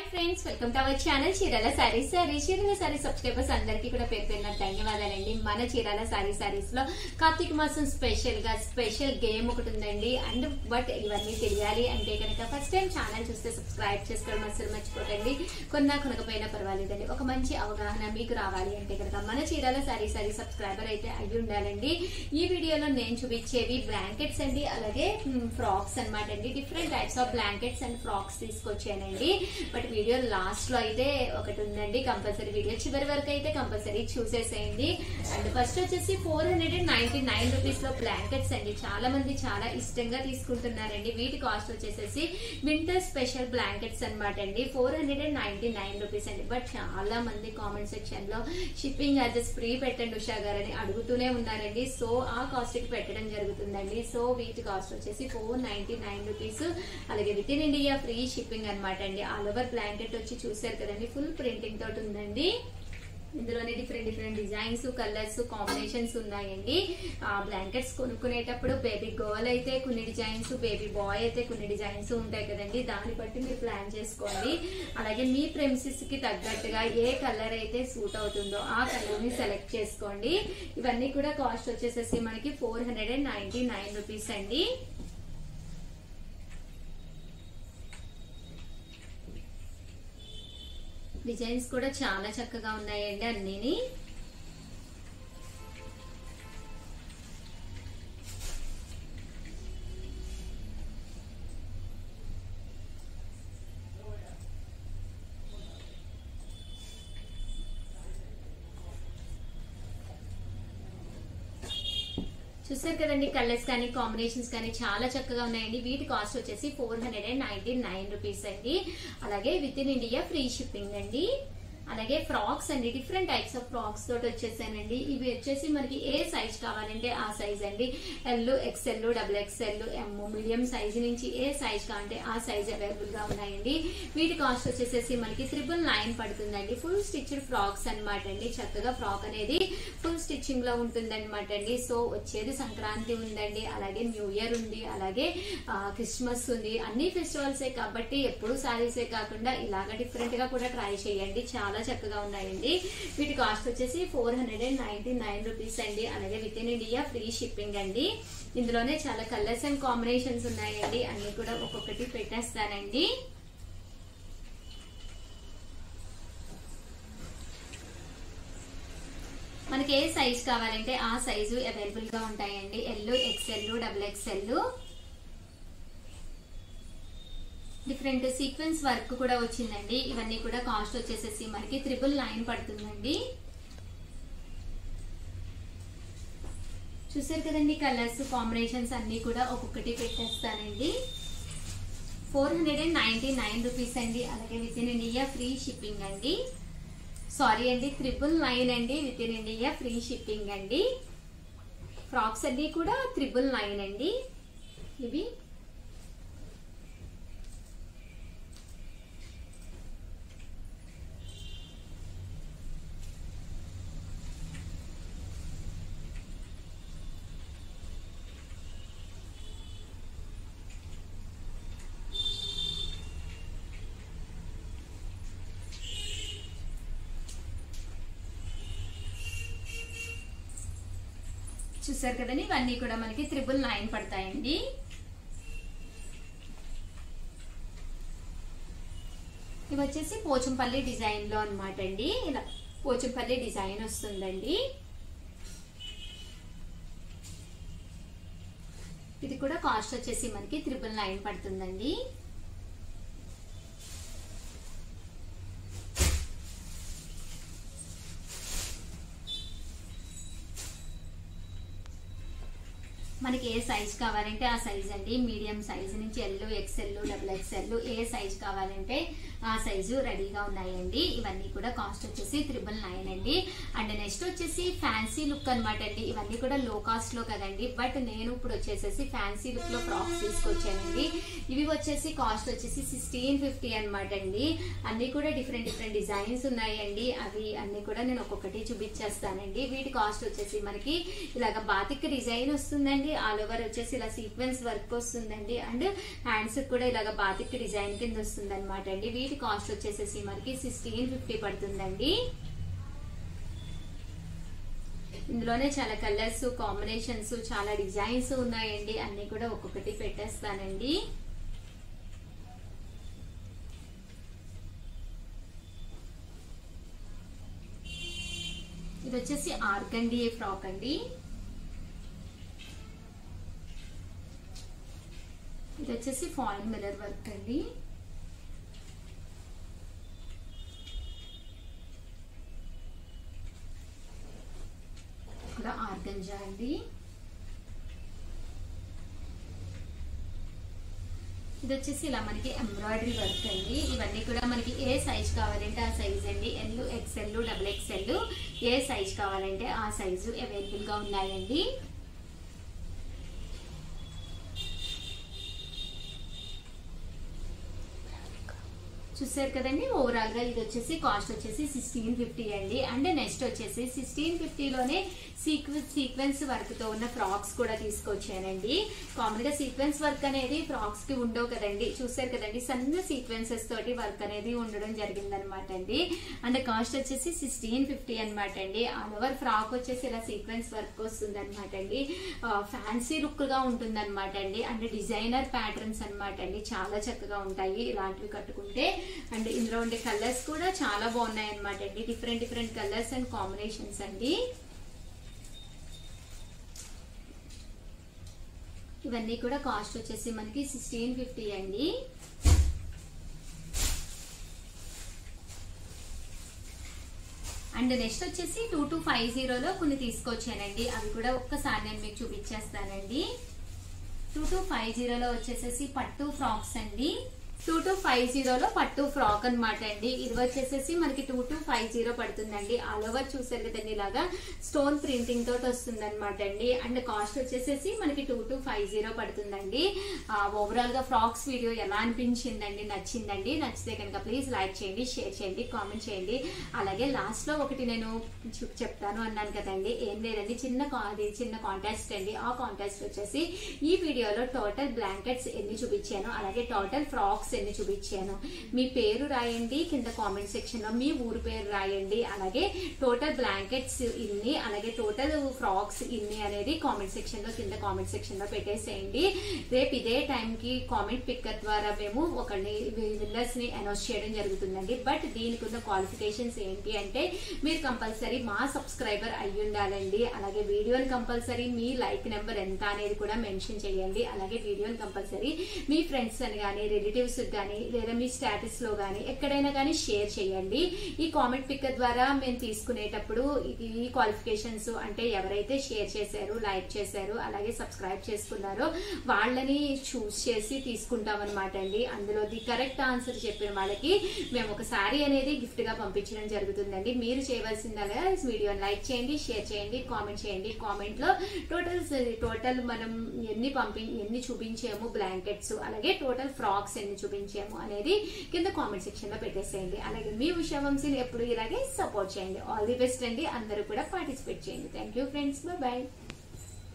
friends welcome to our channel Chirala sarees sorry Chirala saree subscribers అందరికీ కూడా పేరు పేరున ధన్యవాదాలండి మన చీరాల సారీ సారీస్ లో కార్తీక మాసం స్పెషల్ గా స్పెషల్ గేమ్ ఒకటి ఉందండి అండ్ బట్ ఇవన్నీ తెలియాలి అంటే కనుక ఫస్ట్ టైం ఛానల్ చూస్తే సబ్స్క్రైబ్ చేసుకోవడం అసలు మర్చిపోకండి కొన్నా కొనకపోయినా పర్వాలేదండి ఒక మంచి అవగాహన మీకు రావాలి అంటే కనుక మన చీరాల సారీ సారీ సబ్స్క్రైబర్ అయితే అయ్యి ఉండాలండి ఈ వీడియోలో నేను చూపించేవి బ్లాంకెట్స్ అండి అలాగే ఫ్రాక్స్ అన్నమాట అండి different types of blankets and frocks తీసుకొచ్చానండి బట్ వీడియో లాస్ట్ లో అయితే ఒకటి ఉందండి కంపల్సరీ వీడియో చివరి వరకు అయితే కంపల్సరీ చూసేసేయండి అండ్ ఫస్ట్ వచ్చేసి four hundred and ninety nine rupees లో బ్లాంకెట్స్ అండి చాలా మంది చాలా ఇష్టంగా తీసుకుంటున్నారండి వీటి కాస్ట్ వచ్చేసేసి వింటర్ స్పెషల్ బ్లాంకెట్స్ అన్నమాట అండి four hundred and ninety nine rupees అండి బట్ చాలా మంది కామెంట్ సెక్షన్ లో షిప్పింగ్ చార్జెస్ ఫ్రీ పెట్టండి ఉషా గారు అని అడుగుతూనే ఉన్నారండి సో ఆ కాస్ట్ కి పెట్టడం జరుగుతుందండి సో వీటి కాస్ట్ వచ్చేసి ఫోర్ నైన్టీ నైన్ రూపీస్ అలాగే within India free shipping అనమాట అండి ఆల్ ఓవర్ బ్లాంకెట్ వచ్చి చూసారు కదండి ఫుల్ ప్రింటింగ్ తోటి ఉందండి ఇందులోనే different different designs colours combinations ఉన్నాయండి ఆ బ్లాంకెట్స్ కొనుక్కునేటప్పుడు బేబీ గర్ల్ అయితే కొన్ని డిజైన్స్ బేబీ బాయ్ అయితే కొన్ని డిజైన్స్ ఉంటాయి కదండి దాన్ని బట్టి మీరు ప్లాన్ చేసుకోండి అలాగే మీ ప్రెమిసిస్ కి తగ్గట్టుగా ఏ కలర్ అయితే సూట్ అవుతుందో ఆ కలర్ ని సెలెక్ట్ చేసుకోండి ఇవన్నీ కూడా కాస్ట్ వచ్చేసేసి మనకి four hundred and ninety nine rupees అండి డిజైన్స్ కూడా చాలా చక్కగా ఉన్నాయండి అన్నీని చూసారు కదండి కలర్స్ కానీ కాంబినేషన్స్ కానీ చాలా చక్కగా ఉన్నాయండి వీటి కాస్ట్ వచ్చేసి four hundred and ninety nine rupees అండి అలాగే within India free shipping అండి అలాగే ఫ్రాక్స్ అండి డిఫరెంట్ టైప్స్ ఆఫ్ ఫ్రాక్స్ తోటి వచ్చేసానండి ఇవి వచ్చేసి మనకి ఏ సైజ్ కావాలంటే ఆ సైజ్ అండి L XL double XL M medium size నుంచి ఏ సైజ్ కావాలంటే ఆ సైజ్ అవైలబుల్ గా ఉన్నాయండి వీటి కాస్ట్ వచ్చేసేసి మనకి త్రిబుల్ నైన్ పడుతుందండి ఫుల్ స్టిచ్డ్ ఫ్రాక్స్ అనమాట అండి చక్కగా ఫ్రాక్ అనేది ఫుల్ స్టిచ్చింగ్ లో ఉంటుందన్నమాట అండి సో వచ్చేది సంక్రాంతి ఉందండి అలాగే న్యూ ఇయర్ ఉంది అలాగే క్రిస్మస్ ఉంది అన్ని ఫెస్టివల్సే కాబట్టి ఎప్పుడు సారీసే కాకుండా ఇలాగ డిఫరెంట్ గా కూడా ట్రై చేయండి చాలా చక్కగా ఉన్నాయండి వీటి కాస్ట్ వచ్చేసి four hundred and ninety nine rupees అండి అలాగే within India free shipping అండి ఇందులోనే చాలా కలర్స్ అండ్ కాంబినేషన్స్ ఉన్నాయండి అన్ని కూడా ఒక్కొక్కటి పెట్టేస్తానండి మనకి ఏ సైజ్ కావాలంటే ఆ సైజు అవైలబుల్ గా ఉంటాయండి L XL double XL different sequence work కూడా వచ్చిందండి ఇవన్నీ కూడా కాస్ట్ వచ్చేసేసి మనకి త్రిబుల్ నైన్ పడుతుందండి చూసారు కదండి కలర్స్ కాంబినేషన్స్ అన్ని కూడా ఒక్కొక్కటి పెట్టేస్తానండి four hundred and ninety nine rupees అండి అలాగే within India free shipping అండి సారీ అండి త్రిబుల్ నైన్ అండి within India free shipping అండి ఫ్రాక్స్ అన్ని కూడా త్రిబుల్ నైన్ అండి ఇవి చూసారు కదండి ఇవన్నీ కూడా మనకి త్రిబుల్ నైన్ పడతాయండి ఇవి వచ్చేసి పోచంపల్లి డిజైన్ లో అనమాట అండి ఇలా పోచంపల్లి డిజైన్ వస్తుందండి ఇది కూడా కాస్ట్ వచ్చేసి మనకి త్రిబుల్ నైన్ పడుతుందండి మనకి ఏ సైజ్ కావాలంటే ఆ సైజ్ అండి మీడియం సైజ్ నుంచి ఎల్ ఎక్స్ఎల్ డబుల్ ఎక్స్ఎల్ ఏ సైజ్ కావాలంటే ఆ సైజు రెడీగా ఉన్నాయండి ఇవన్నీ కూడా కాస్ట్ వచ్చేసి త్రిబుల్ నైన్ అండి అండ్ నెక్స్ట్ వచ్చేసి ఫ్యాన్సీ లుక్ అనమాట అండి ఇవన్నీ కూడా లో కాస్ట్ లో కదండి బట్ నేను ఇప్పుడు వచ్చేసేసి ఫ్యాన్సీ లుక్ లో ఫ్రాక్స్ తీసుకొచ్చానండి ఇవి వచ్చేసి కాస్ట్ వచ్చేసి సిక్స్టీన్ ఫిఫ్టీ అనమాట అండి అన్ని కూడా డిఫరెంట్ డిఫరెంట్ డిజైన్స్ ఉన్నాయండి అవి అన్ని కూడా నేను ఒక్కొక్కటి చూపించేస్తానండి వీటి కాస్ట్ వచ్చేసి మనకి ఇలాగ బాతిక్ డిజైన్ వస్తుందండి ఆల్ ఓవర్ వచ్చేసి ఇలా సీక్వెన్స్ వర్క్ వస్తుందండి అండ్ హ్యాండ్స్ కూడా ఇలాగ బాతిక్ డిజైన్ కింద వస్తుంది అనమాట అండి వీటి వీటి కాస్ట్ వచ్చేసేసి మనకి సిక్స్టీన్ ఫిఫ్టీ పడుతుందండి ఇందులోనే చాలా కలర్స్ కాంబినేషన్స్ చాలా డిజైన్స్ ఉన్నాయండి అన్ని కూడా ఒక్కొక్కటి పెట్టేస్తానండి ఇది వచ్చేసి ఆర్గండి ఫ్రాక్ అండి ఇది వచ్చేసి ఫాయిల్ మిల్లర్ వర్క్ అండి కూడా ఆర్గంజా అండి ఇది వచ్చేసి ఇలా మనకి ఎంబ్రాయిడరీ వర్క్ అండి ఇవన్నీ కూడా మనకి ఏ సైజ్ కావాలంటే ఆ సైజ్ అండి ఎల్ ఎక్స్ఎల్ డబుల్ ఎక్స్ఎల్ ఏ సైజ్ కావాలంటే ఆ సైజు అవైలబుల్ గా ఉన్నాయండి చూసారు కదండి ఓవరాల్ గా ఇది వచ్చేసి కాస్ట్ వచ్చేసి సిక్స్టీన్ ఫిఫ్టీ అండి అండ్ నెక్స్ట్ వచ్చేసి సిక్స్టీన్ ఫిఫ్టీలోనే సీక్వెన్స్ సీక్వెన్స్ వర్క్ తో ఉన్న ఫ్రాక్స్ కూడా తీసుకొచ్చానండి కామన్ గా సీక్వెన్స్ వర్క్ అనేది ఫ్రాక్స్ కి ఉండవు కదండి చూసారు కదండి సన్న సీక్వెన్సెస్ తోటి వర్క్ అనేది ఉండడం జరిగిందనమాట అండి అండ్ కాస్ట్ వచ్చేసి సిక్స్టీన్ ఫిఫ్టీ అనమాట అండి ఆల్ ఓవర్ ఫ్రాక్ వచ్చేసి ఇలా సీక్వెన్స్ వర్క్ వస్తుంది అనమాట అండి ఫ్యాన్సీ లుక్ గా ఉంటుంది అనమాట అండి అండ్ డిజైనర్ ప్యాటర్న్స్ అనమాట అండి చాలా చక్కగా ఉంటాయి ఇలాంటివి కట్టుకుంటే అండ్ ఇందులో ఉండే కలర్స్ కూడా చాలా బాగున్నాయి అనమాట అండి different different colours and combinations అండి ఇవన్నీ కూడా కాస్ట్ వచ్చేసి మనకి సిక్స్టీన్ ఫిఫ్టీ అండి అండ్ నెక్స్ట్ వచ్చేసి టూ టూ ఫైవ్ జీరోలో కొన్ని తీసుకొచ్చానండి అవి కూడా ఒక్కసారి నేను మీకు చూపించేస్తానండి టూ టూ ఫైవ్ జీరోలో వచ్చేసేసి పట్టు ఫ్రాక్స్ అండి టూ టూ ఫైవ్ జీరోలో పట్టు ఫ్రాక్ అనమాట అండి ఇది వచ్చేసేసి మనకి టూ టూ ఫైవ్ జీరో పడుతుందండి ఆల్ ఓవర్ చూసారు కదండి ఇలాగా స్టోన్ ప్రింటింగ్ తోటి వస్తుంది అనమాట అండి అండ్ కాస్ట్ వచ్చేసేసి మనకి టూ టూ ఫైవ్ జీరో పడుతుందండి ఓవరాల్ గా ఫ్రాక్స్ వీడియో ఎలా అనిపించిందండి నచ్చిందండి నచ్చితే కనుక ప్లీజ్ లైక్ చేయండి షేర్ చేయండి కామెంట్ చేయండి అలాగే లాస్ట్ లో ఒకటి నేను చూ- చెప్తాను అన్నాను కదండి ఏం లేదండి చిన్న కా- అది చిన్న కాంటాస్ట్ అండి ఆ కాంటాస్ట్ వచ్చేసి ఈ వీడియోలో టోటల్ బ్లాంకెట్స్ ఎన్ని చూపించాను అలాగే టోటల్ ఫ్రాక్స్ ఎన్ని చూపించాను మీ పేరు రాయండి కింద కామెంట్ సెక్షన్ లో మీ ఊరు పేరు రాయండి అలాగే టోటల్ బ్లాంకెట్స్ ఇన్ని అలాగే టోటల్ ఫ్రాక్స్ ఇన్ని అనేది కామెంట్ సెక్షన్ లో కింద కామెంట్ సెక్షన్ లో పెట్టేసేయండి రేపు ఇదే టైం కి కామెంట్ పిక్కర్ ద్వారా మేము ఒకరిని విన్నర్స్ ని అనౌన్స్ చేయడం జరుగుతుందండి బట్ దీనికి ఉన్న క్వాలిఫికేషన్స్ ఏంటి అంటే మీరు కంపల్సరీ మా సబ్స్క్రైబర్ అయి ఉండాలండి అలాగే వీడియోని కంపల్సరీ మీ లైక్ నెంబర్ ఎంత అనేది కూడా మెన్షన్ చేయండి అలాగే వీడియోని కంపల్సరీ మీ ఫ్రెండ్స్ అని కానీ రిలేటివ్స్ కానీ లేదా మీ స్టేటస్ లో కానీ ఎక్కడైనా కానీ షేర్ చేయండి ఈ కామెంట్ పిక్ ద్వారా మేము తీసుకునేటప్పుడు ఇది ఈ క్వాలిఫికేషన్స్ అంటే ఎవరైతే షేర్ చేశారు లైక్ చేశారు అలాగే సబ్స్క్రైబ్ చేసుకున్నారో వాళ్ళని చూస్ చేసి తీసుకుంటాం అనమాట అండి అందులో ది కరెక్ట్ ఆన్సర్ చెప్పిన వాళ్ళకి మేము ఒక శారీ అనేది గిఫ్ట్ గా పంపించడం జరుగుతుందండి మీరు చేయవలసిందల్లా వీడియోని లైక్ చేయండి షేర్ చేయండి కామెంట్ చేయండి కామెంట్ లో టోటల్ టోటల్ మనం ఎన్ని పంపి ఎన్ని చూపించాము బ్లాంకెట్స్ అలాగే టోటల్ ఫ్రాక్స్ ఎన్ని చూపించాము అనేది కింద కామెంట్ సెక్షన్ లో పెట్టేసేయండి అలాగే మీ ఉషా వంశీని ఎప్పుడు ఇలాగే సపోర్ట్ చేయండి ఆల్ ది బెస్ట్ అండి అందరూ కూడా పార్టిసిపేట్ చేయండి థ్యాంక్ యూ ఫ్రెండ్స్ బాయ్